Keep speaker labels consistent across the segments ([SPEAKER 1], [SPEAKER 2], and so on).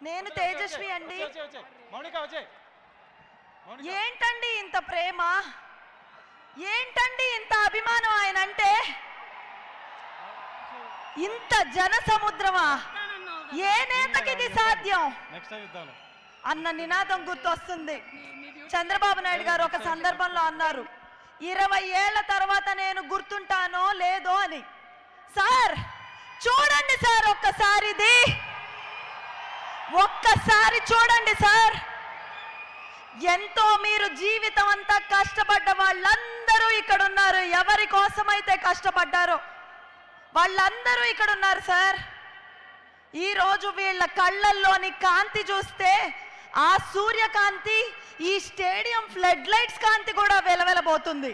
[SPEAKER 1] నేను తేజస్వి అండి
[SPEAKER 2] వచ్చే వచ్చే మౌనిక వచ్చే మౌనిక
[SPEAKER 1] ఏంటండి ఇంత ప్రేమ ఏంటండి ఇంత అభిమానం ఆయన అంటే ఇంత జన సముద్రమా ఏ నేతకి ఇది సాధ్యం
[SPEAKER 2] నెక్స్ట్ టైం ఇద్దాం
[SPEAKER 1] అన్న నినాదం గుర్తొస్తుంది చంద్రబాబు నాయుడు గారు ఒక సందర్భంలో అన్నారు ఇరవై ఏళ్ల తర్వాత నేను గుర్తుంటానో లేదో అని సార్ చూడండి సార్ ఒక్కసారి ఇది ఒక్కసారి చూడండి సార్ ఎంతో మీరు జీవితం అంతా కష్టపడ్డ వాళ్ళందరూ ఇక్కడ ఉన్నారు ఎవరి కోసమైతే కష్టపడ్డారో వాళ్ళందరూ ఇక్కడ ఉన్నారు సార్ ఈ రోజు వీళ్ళ కళ్ళల్లోని కాంతి చూస్తే ఆ సూర్యకాంతి ఈ స్టేడియం ఫ్లడ్ లైట్స్ కాంతి కూడా వెలవెలబోతుంది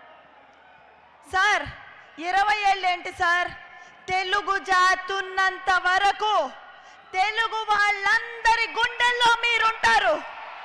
[SPEAKER 1] సార్ ఇరవై ఏళ్ళేంటి సార్ తెలుగు జాతున్నంత వరకు తెలుగు వాళ్ళందరి గుండెల్లో మీరుంటారు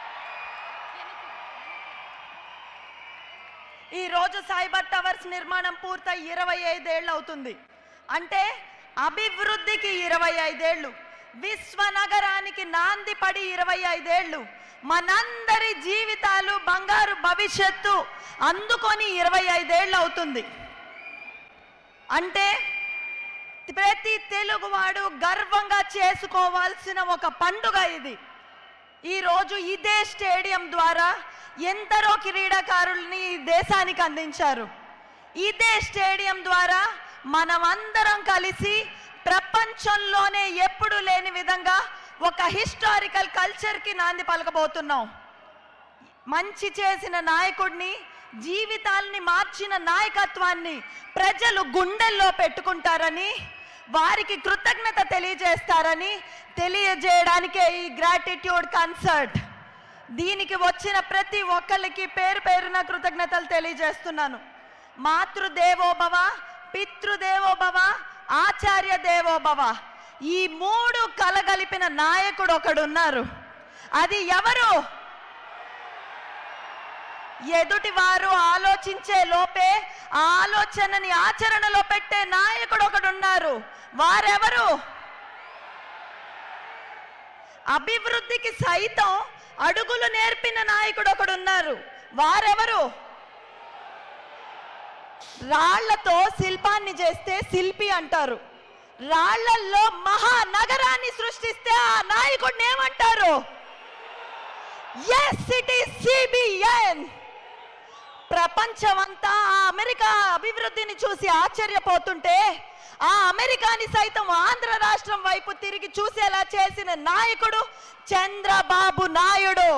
[SPEAKER 1] ఈ రోజు సైబర్ టవర్స్ నిర్మాణం పూర్తయి ఇరవై ఐదేళ్ళు అవుతుంది అంటే అభివృద్ధికి ఇరవై ఐదేళ్ళు విశ్వనగరానికి నాంది పడి ఇరవై ఐదేళ్ళు మనందరి జీవితాలు బంగారు భవిష్యత్తు అందుకొని ఇరవై ఐదేళ్ళు అవుతుంది అంటే ప్రతి తెలుగువాడు గర్వంగా చేసుకోవాల్సిన ఒక పండుగ ఇది ఈరోజు ఇదే స్టేడియం ద్వారా ఎందరో క్రీడాకారుల్ని ఈ దేశానికి అందించారు ఇదే స్టేడియం ద్వారా మనమందరం కలిసి ప్రపంచంలోనే ఎప్పుడు లేని విధంగా ఒక హిస్టారికల్ కల్చర్కి నాంది పలకబోతున్నాం మంచి చేసిన నాయకుడిని జీవితాల్ని మార్చిన నాయకత్వాన్ని ప్రజలు గుండెల్లో పెట్టుకుంటారని వారికి కృతజ్ఞత తెలియజేస్తారని తెలియజేయడానికే ఈ గ్రాటిట్యూడ్ కన్సర్ట్ దీనికి వచ్చిన ప్రతి ఒక్కరికి పేరు పేరున కృతజ్ఞతలు తెలియజేస్తున్నాను మాతృదేవోభవ పితృదేవోభవ ఆచార్య దేవోభవ ఈ మూడు కలగలిపిన నాయకుడు ఒకడున్నారు అది ఎవరు ఎదుటి వారు ఆలోచించే లోపే ఆ ఆలోచనని ఆచరణలో పెట్టే నాయకుడు ఒకడున్నారు వారెవరు అభివృద్ధికి సైతం అడుగులు నేర్పిన నాయకుడు ఒకడున్నారు వారెవరు రాళ్లతో శిల్పాన్ని చేస్తే శిల్పి అంటారు రాళ్లల్లో మహానగరాన్ని సృష్టిస్తే ఆ నాయకుడిని ఏమంటారు ఎస్ ఇట్ ఈస్ సిబిఎన్ ప్రపంచమంతా ఆ అమెరికా అభివృద్ధిని చూసి ఆశ్చర్యపోతుంటే ఆ అమెరికాని సైతం ఆంధ్ర రాష్ట్రం వైపు తిరిగి చూసేలా చేసిన నాయకుడు చంద్రబాబు నాయుడు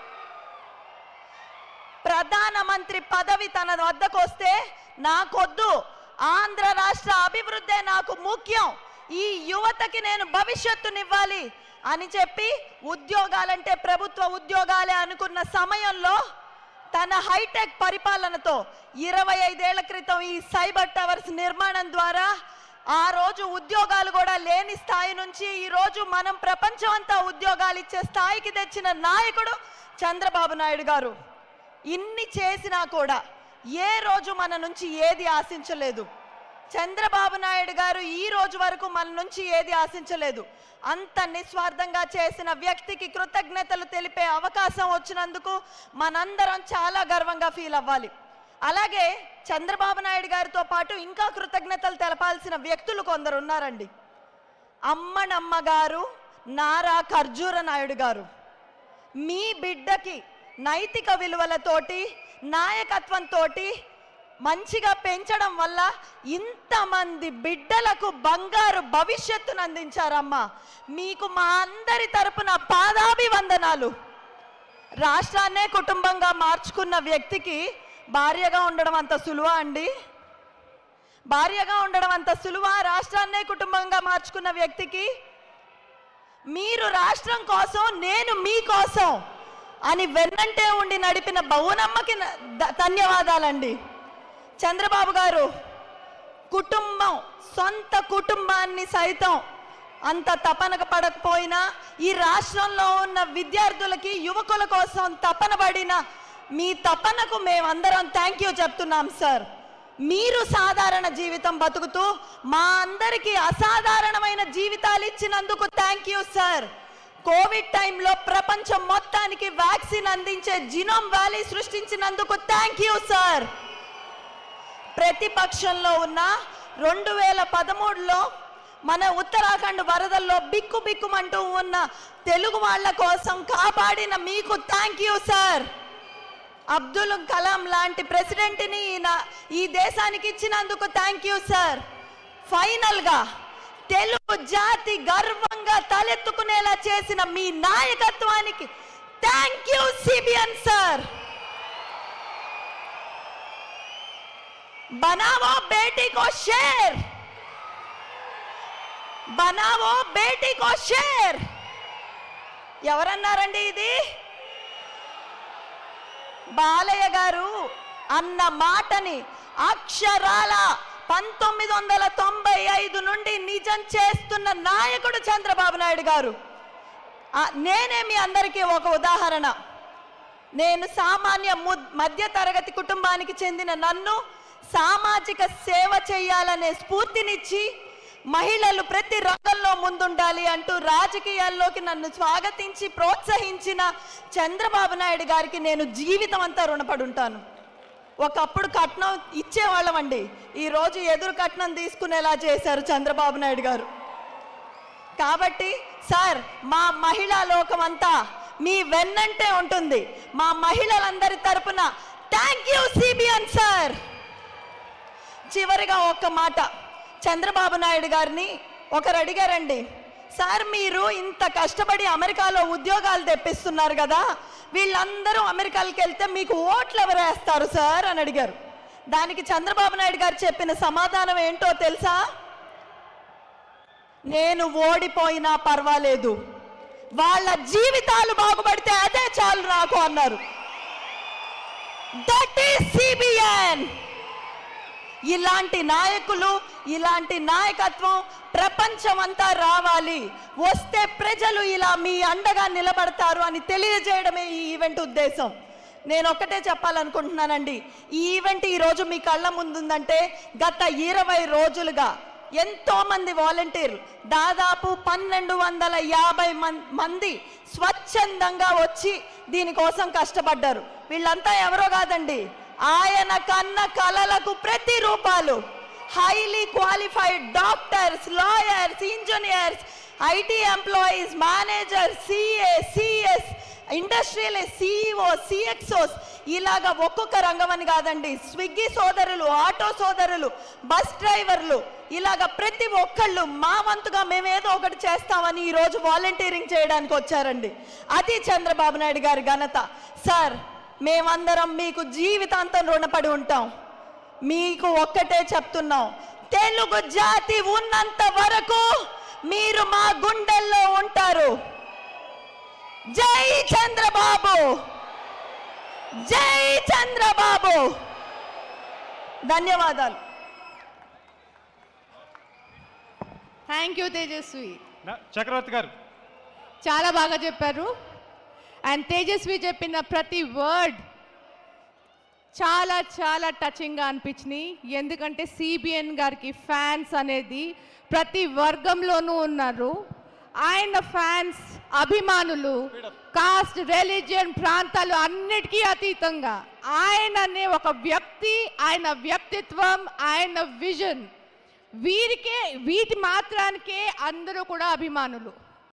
[SPEAKER 1] ప్రధానమంత్రి పదవి తన వద్దకు వస్తే నాకొద్దు ఆంధ్ర రాష్ట్ర అభివృద్ధే నాకు ముఖ్యం ఈ యువతకి నేను భవిష్యత్తునివ్వాలి అని చెప్పి ఉద్యోగాలంటే ప్రభుత్వ ఉద్యోగాలే అనుకున్న సమయంలో తన హైటెక్ పరిపాలనతో ఇరవై ఐదేళ్ల క్రితం ఈ సైబర్ టవర్స్ నిర్మాణం ద్వారా ఆ రోజు ఉద్యోగాలు కూడా లేని స్థాయి నుంచి ఈ రోజు మనం ప్రపంచం అంతా ఉద్యోగాలు ఇచ్చే స్థాయికి తెచ్చిన నాయకుడు చంద్రబాబు నాయుడు గారు ఇన్ని చేసినా కూడా ఏ రోజు మన నుంచి ఏది ఆశించలేదు చంద్రబాబు నాయుడు గారు ఈ రోజు వరకు మన నుంచి ఏది ఆశించలేదు అంత నిస్వార్థంగా చేసిన వ్యక్తికి కృతజ్ఞతలు తెలిపే అవకాశం వచ్చినందుకు మనందరం చాలా గర్వంగా ఫీల్ అవ్వాలి అలాగే చంద్రబాబు నాయుడు గారితో పాటు ఇంకా కృతజ్ఞతలు తెలపాల్సిన వ్యక్తులు కొందరు ఉన్నారండి అమ్మనమ్మ గారు నారా ఖర్జూర నాయుడు గారు మీ బిడ్డకి నైతిక విలువలతోటి నాయకత్వంతో మంచిగా పెంచడం వల్ల ఇంతమంది బిడ్డలకు బంగారు భవిష్యత్తును అందించారమ్మా మీకు మా అందరి తరపున పాదాభివందనాలు రాష్ట్రాన్నే కుటుంబంగా మార్చుకున్న వ్యక్తికి భార్యగా ఉండడం అంత సులువా అండి భార్యగా ఉండడం అంత సులువా రాష్ట్రాన్నే కుటుంబంగా మార్చుకున్న వ్యక్తికి మీరు రాష్ట్రం కోసం నేను మీకోసం అని వెన్నంటే ఉండి నడిపిన బౌనమ్మకి న- ద- ధన్యవాదాలండి చంద్రబాబు గారు కుటుంబం సొంత కుటుంబాన్ని సైతం అంత తపనక పడకపోయినా ఈ రాష్ట్రంలో ఉన్న విద్యార్థులకి యువకుల కోసం తపన పడిన మీ తపనకు మేమందరం థ్యాంక్ యూ చెప్తున్నాం సార్ మీరు సాధారణ జీవితం బతుకుతూ మా అందరికీ అసాధారణమైన జీవితాలు ఇచ్చినందుకు థ్యాంక్ యూ సార్ కోవిడ్ టైంలో ప్రపంచం మొత్తానికి వ్యాక్సిన్ అందించే జినోమ్ వ్యాలీ సృష్టించినందుకు థ్యాంక్ యూ సార్ ప్రతిపక్షంలో ఉన్న రెండు వేల పదమూడులో మన ఉత్తరాఖండ్ వరదల్లో బిక్కు బిక్కుమంటూ ఉన్న తెలుగు వాళ్ళ కోసం కాపాడిన మీకు thank you sir Abdul Kalam లాంటి ప్రెసిడెంట్ని ఈయన ఈ దేశానికి ఇచ్చినందుకు థ్యాంక్ యూ సార్ ఫైనల్గా తెలుగు జాతి గర్వంగా తలెత్తుకునేలా చేసిన మీ నాయకత్వానికి థ్యాంక్ యూ సిబిఎన్ సార్ बनाओ बेटी को शेर बनाओ बेटी को शेर ఎవరన్నారండి ఇది బాలయ్య గారు అన్న మాటని అక్షరాల పంతొమ్మిది వందల తొంభై ఐదు నుండి నిజం చేస్తున్న నాయకుడు చంద్రబాబు నాయుడు గారు ఆ, నేనే మీ అందరికీ ఒక ఉదాహరణ నేను సామాన్య ము- మధ్య తరగతి కుటుంబానికి చెందిన నన్ను సామాజిక సేవ చేయాలనే స్ఫూర్తినిచ్చి మహిళలు ప్రతి రంగంలో ముందుండాలి అంటూ రాజకీయాల్లోకి నన్ను స్వాగతించి ప్రోత్సహించిన చంద్రబాబు నాయుడు గారికి నేను జీవితం అంతా రుణపడి ఉంటాను ఒకప్పుడు కట్నం ఇచ్చేవాళ్ళమండి ఈరోజు ఎదురు కట్నం తీసుకునేలా చేశారు చంద్రబాబు నాయుడు గారు కాబట్టి సార్ మా మహిళా లోకం అంతా మీ వెన్నంటే ఉంటుంది మా మహిళలందరి తరపున థ్యాంక్ యూ సిబిఎన్ సార్ చివరిగా ఒక్క మాట చంద్రబాబు నాయుడు గారిని ఒకరు అడిగారండి సార్ మీరు ఇంత కష్టపడి అమెరికాలో ఉద్యోగాలు తెప్పిస్తున్నారు కదా వీళ్ళందరూ అమెరికాకి వెళ్తే మీకు ఓట్లు ఎవరు వేస్తారు సార్ అని అడిగారు దానికి చంద్రబాబు నాయుడు గారు చెప్పిన సమాధానం ఏంటో తెలుసా నేను ఓడిపోయినా పర్వాలేదు వాళ్ళ జీవితాలు బాగుపడితే అదే చాలు నాకు అన్నారు దట్ ఈస్ సిబిఎన్ ఇలాంటి నాయకులు ఇలాంటి నాయకత్వం ప్రపంచం అంతా రావాలి వస్తే ప్రజలు ఇలా మీ అండగా నిలబడతారు అని తెలియజేయడమే ఈ ఈవెంట్ ఉద్దేశం నేను ఒక్కటే చెప్పాలనుకుంటున్నానండి ఈ ఈవెంట్ ఈరోజు మీ కళ్ళ ముందుందంటే గత ఇరవై రోజులుగా ఎంతో మంది వాలంటీర్లు దాదాపు పన్నెండు వందల యాభై మం- మంది స్వచ్ఛందంగా వచ్చి దీనికోసం కష్టపడ్డారు వీళ్ళంతా ఎవరో కాదండి ఆయన కన్న కళలకు ప్రతి రూపాలు highly qualified doctors lawyers engineers IT employees managers CA CS industrial CEO CXOs ఇలాగా ఒక్కొక్క రంగం అని కాదండి స్విగ్గీ సోదరులు ఆటో సోదరులు బస్ డ్రైవర్లు ఇలాగ ప్రతి ఒక్కళ్ళు మా వంతుగా మేమేదో ఒకటి చేస్తామని ఈరోజు వాలంటీరింగ్ చేయడానికి వచ్చారండి అది చంద్రబాబు నాయుడు గారి ఘనత సార్ మేమందరం మీకు జీవితాంతం రుణపడి ఉంటాం మీకు ఒక్కటే చెప్తున్నాం తెలుగు జాతి ఉన్నంత వరకు మీరు మా గుండెల్లో ఉంటారు జై చంద్రబాబు జై చంద్రబాబు ధన్యవాదాలు
[SPEAKER 3] థ్యాంక్ యూ తేజస్వి
[SPEAKER 2] నా- చక్రవర్తి గారు
[SPEAKER 3] చాలా బాగా చెప్పారు అండ్ తేజస్వి చెప్పిన ప్రతి వర్డ్ చాలా చాలా టచింగ్గా అనిపించినాయి ఎందుకంటే సిబిఎన్ గారికి ఫ్యాన్స్ అనేది ప్రతి వర్గంలోనూ ఉన్నారు ఆయన ఫ్యాన్స్ అభిమానులు కాస్ట్ రిలీజియన్ ప్రాంతాలు అన్నిటికీ అతీతంగా ఆయన అనే ఒక వ్యక్తి ఆయన వ్యక్తిత్వం ఆయన విజన్ వీరికే వీటి మాత్రానికే అందరూ కూడా అభిమానులు